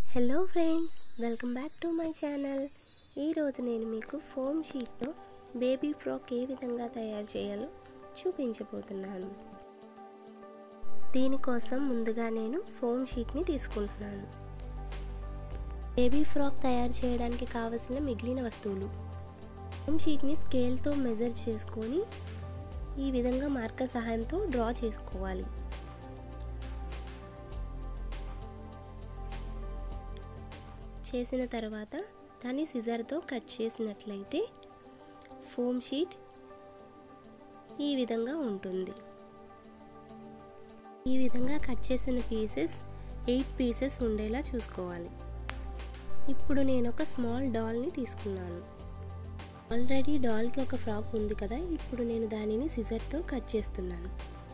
hello friends welcome back to my channel ఈరోజు నేను మీకు ఫోమ్ షీట్తో బేబీ ఫ్రాక్ ఏ విధంగా తయారు చేయాలో చూపించబోతున్నాను దీనికోసం ముందుగా నేను ఫోమ్ షీట్ని తీసుకుంటున్నాను బేబీ ఫ్రాక్ తయారు చేయడానికి కావలసిన మిగిలిన వస్తువులు ఫోమ్ షీట్ని స్కేల్తో మెజర్ చేసుకొని ఈ విధంగా మార్కర్ సహాయంతో డ్రా చేసుకోవాలి చేసిన తర్వాత దాన్ని సిజర్తో కట్ చేసినట్లయితే ఫోమ్ షీట్ ఈ విధంగా ఉంటుంది ఈ విధంగా కట్ చేసిన పీసెస్ ఎయిట్ పీసెస్ ఉండేలా చూసుకోవాలి ఇప్పుడు నేను ఒక స్మాల్ డాల్ని తీసుకున్నాను ఆల్రెడీ డాల్కి ఒక ఫ్రాక్ ఉంది కదా ఇప్పుడు నేను దానిని సిజర్తో కట్ చేస్తున్నాను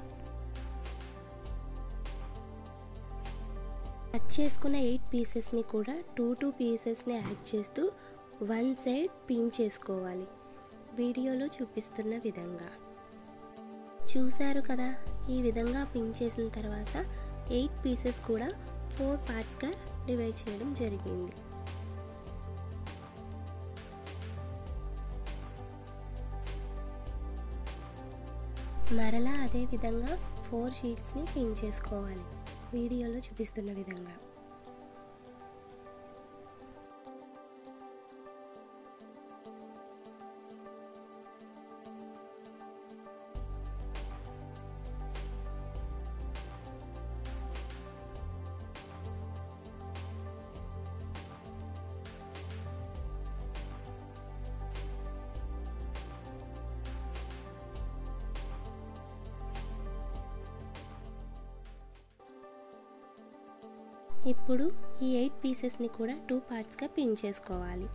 కట్ చేసుకున్న ఎయిట్ పీసెస్ని కూడా టూ టూ పీసెస్ని యాడ్ చేస్తూ వన్ సైడ్ పిన్ చేసుకోవాలి వీడియోలో చూపిస్తున్న విధంగా చూశారు కదా ఈ విధంగా పిన్ చేసిన తర్వాత ఎయిట్ పీసెస్ కూడా ఫోర్ పార్ట్స్గా డివైడ్ చేయడం జరిగింది మరలా అదే విధంగా ఫోర్ షీట్స్ని పిన్ చేసుకోవాలి వీడియోలో చూపిస్తున్న విధంగా ఇప్పుడు ఈ ఎయిట్ పీసెస్ని కూడా టూ పార్ట్స్గా పిన్ చేసుకోవాలి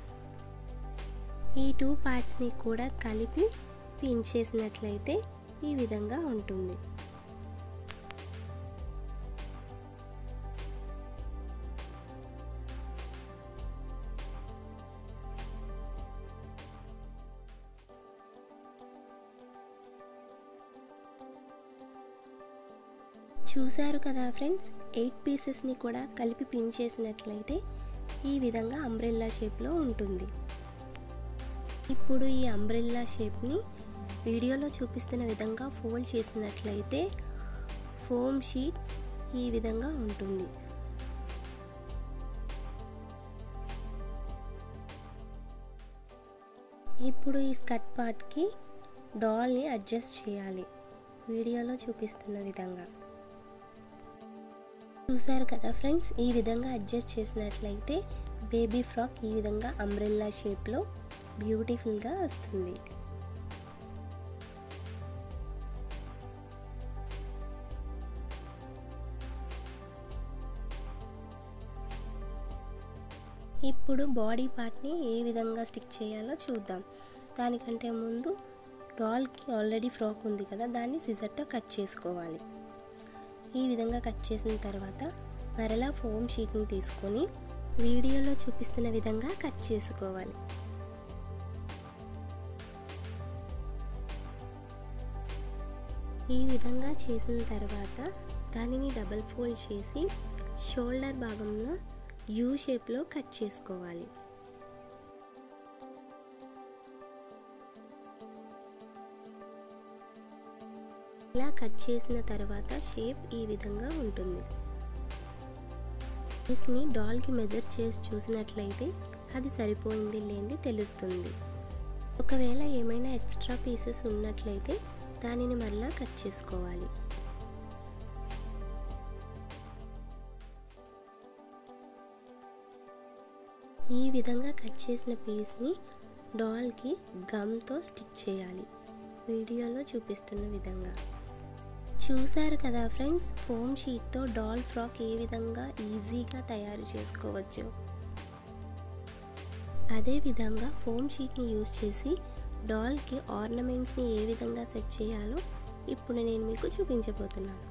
ఈ టూ పార్ట్స్ని కూడా కలిపి పిన్ చేసినట్లయితే ఈ విధంగా ఉంటుంది చూశారు కదా ఫ్రెండ్స్ ఎయిట్ పీసెస్ని కూడా కలిపి పిన్ చేసినట్లయితే ఈ విధంగా అంబ్రెల్లా షేప్లో ఉంటుంది ఇప్పుడు ఈ అంబ్రెల్లా షేప్ని వీడియోలో చూపిస్తున్న విధంగా ఫోల్డ్ చేసినట్లయితే ఫోమ్ షీట్ ఈ విధంగా ఉంటుంది ఇప్పుడు ఈ స్కట్ పార్ట్కి డాల్ని అడ్జస్ట్ చేయాలి వీడియోలో చూపిస్తున్న విధంగా చూసారు కదా ఫ్రెండ్స్ ఈ విధంగా అడ్జస్ట్ చేసినట్లయితే బేబీ ఫ్రాక్ ఈ విధంగా అంబ్రెల్లా షేప్లో బ్యూటిఫుల్గా వస్తుంది ఇప్పుడు బాడీ పార్ట్ని ఏ విధంగా స్టిక్ చేయాలో చూద్దాం దానికంటే ముందు డాల్కి ఆల్రెడీ ఫ్రాక్ ఉంది కదా దాన్ని సిజర్తో కట్ చేసుకోవాలి ఈ విధంగా కట్ చేసిన తర్వాత మరలా ఫోమ్ షీట్ని తీసుకొని వీడియోలో చూపిస్తున్న విధంగా కట్ చేసుకోవాలి ఈ విధంగా చేసిన తర్వాత దానిని డబల్ ఫోల్డ్ చేసి షోల్డర్ భాగంలో యూ షేప్లో కట్ చేసుకోవాలి ఇలా కట్ చేసిన తర్వాత షేప్ ఈ విధంగా ఉంటుంది పీస్ని డాల్కి మెజర్ చేసి చూసినట్లయితే అది సరిపోయింది లేనిది తెలుస్తుంది ఒకవేళ ఏమైనా ఎక్స్ట్రా పీసెస్ ఉన్నట్లయితే దానిని మళ్ళా కట్ చేసుకోవాలి ఈ విధంగా కట్ చేసిన పీస్ని డాల్కి గమ్తో స్టిక్ చేయాలి వీడియోలో చూపిస్తున్న విధంగా చూశారు కదా ఫ్రెండ్స్ ఫోమ్ షీట్తో డాల్ ఫ్రాక్ ఏ విధంగా ఈజీగా తయారు చేసుకోవచ్చు అదే విధంగా ఫోమ్ షీట్ని యూజ్ చేసి డాల్కి ఆర్నమెంట్స్ని ఏ విధంగా సెట్ చేయాలో ఇప్పుడు నేను మీకు చూపించబోతున్నాను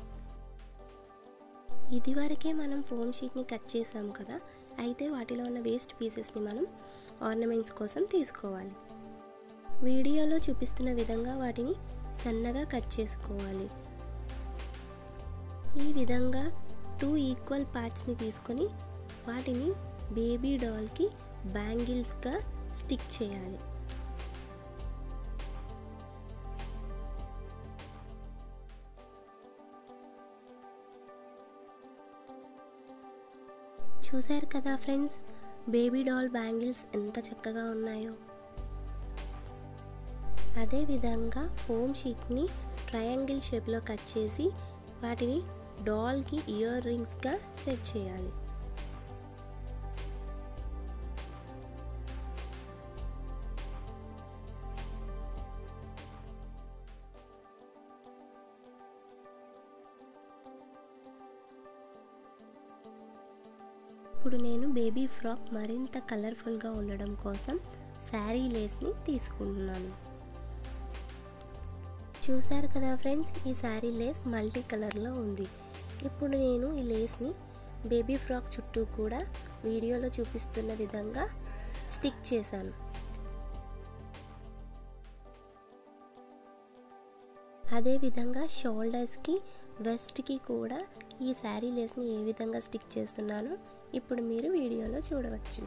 ఇదివరకే మనం ఫోమ్ షీట్ని కట్ చేసాం కదా అయితే వాటిలో ఉన్న వేస్ట్ పీసెస్ని మనం ఆర్నమెంట్స్ కోసం తీసుకోవాలి వీడియోలో చూపిస్తున్న విధంగా వాటిని సన్నగా కట్ చేసుకోవాలి ఈ విధంగా టూ ఈక్వల్ పార్ట్స్ని తీసుకొని వాటిని బేబీ డాల్కి బ్యాంగిల్స్గా స్టిక్ చేయాలి చూశారు కదా ఫ్రెండ్స్ బేబీ డాల్ బ్యాంగిల్స్ ఎంత చక్కగా ఉన్నాయో అదేవిధంగా ఫోమ్ షీట్ని ట్రయాంగిల్ షేప్లో కట్ చేసి వాటిని డాల్కి ఇయర్ రింగ్స్గా సెట్ చేయాలి ఇప్పుడు నేను బేబీ ఫ్రాక్ మరింత కలర్ఫుల్గా ఉండడం కోసం శారీ లేస్ని తీసుకుంటున్నాను చూశారు కదా ఫ్రెండ్స్ ఈ శారీ లేస్ మల్టీ కలర్లో ఉంది ఇప్పుడు నేను ఈ లేస్ని బేబీ ఫ్రాక్ చుట్టూ కూడా వీడియోలో చూపిస్తున్న విధంగా స్టిక్ చేశాను అదేవిధంగా షోల్డర్స్కి వెస్ట్కి కూడా ఈ శారీ లేస్ని ఏ విధంగా స్టిక్ చేస్తున్నానో ఇప్పుడు మీరు వీడియోలో చూడవచ్చు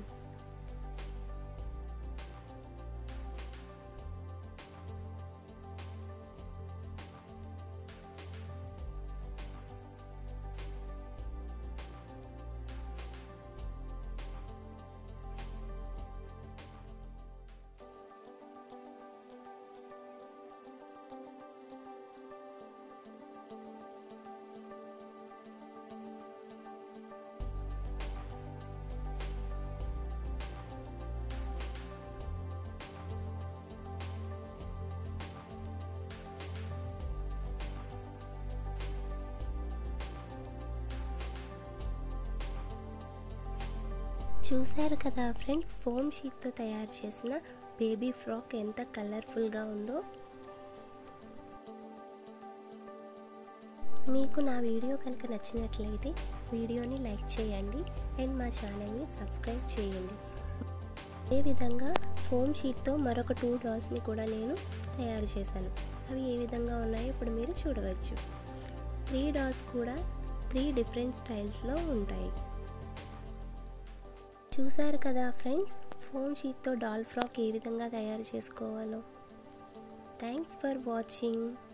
చూశారు కదా ఫ్రెండ్స్ ఫోమ్ షీట్తో తయారు చేసిన బేబీ ఫ్రాక్ ఎంత కలర్ఫుల్గా ఉందో మీకు నా వీడియో కనుక నచ్చినట్లయితే వీడియోని లైక్ చేయండి అండ్ మా ఛానల్ని సబ్స్క్రైబ్ చేయండి అదేవిధంగా ఫోమ్ షీట్తో మరొక టూ డాల్స్ని కూడా నేను తయారు చేశాను అవి ఏ విధంగా ఉన్నాయో ఇప్పుడు మీరు చూడవచ్చు త్రీ డాల్స్ కూడా త్రీ డిఫరెంట్ స్టైల్స్లో ఉంటాయి చూశారు కదా ఫ్రెండ్స్ ఫోమ్ షీట్తో డాల్ ఫ్రాక్ ఏ విధంగా తయారు చేసుకోవాలో థ్యాంక్స్ ఫర్ వాచింగ్